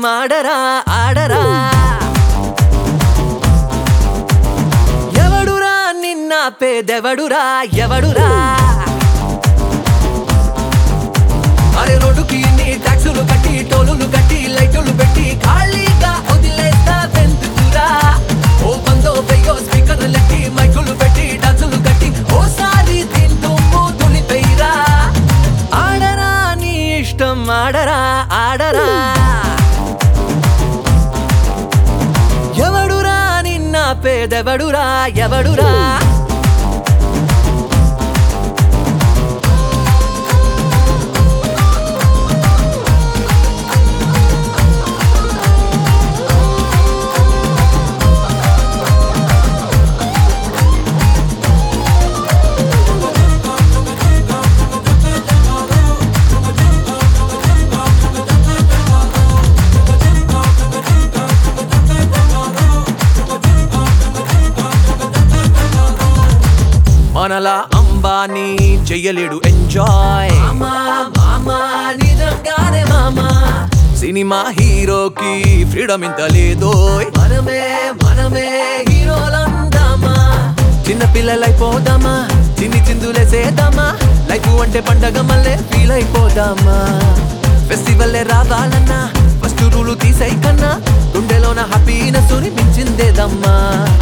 ఆడరా ఆడరా ఎవడురా నిన్న పేదెవడురా ఎవడురా అరే రోడ్డుకి నీ ట్యాక్సులు కట్టి టోలులు కట్టి లైటులు పెట్టి ఖాళీగా వదిలేస్తా వెందుకురా ఓ పందో పెయ్యో స్పీకర్లెట్టి మైకులు పెట్టి డాన్సులు కట్టి ఓసారి తింటూ మూతులిపోయిరా ఆడరా నీ ఇష్టం ఆడరా ఆడరా ఎవడురా నిన్న పేదెవడురా ఎవడురా మనలా అంబానీ చెయ్యలేడు ఎంజాయ్ నిజంగానే మామా సినిమా హీరోకి ఫ్రీడమ్ ఇంత లేదో మనమే మనమే హీరోలందామా చిన్న పిల్లలైపోదామా చిన్ని చిందులేసేద్దామా లైఫ్ అంటే పండగ మళ్ళీ ఫీల్ అయిపోదామా ఫెస్టివల్ రావాలన్నా ఫస్ట్ రూలు తీసై కన్నా గుండెలోన హ్యాపీనెస్ మించిందేదమ్మా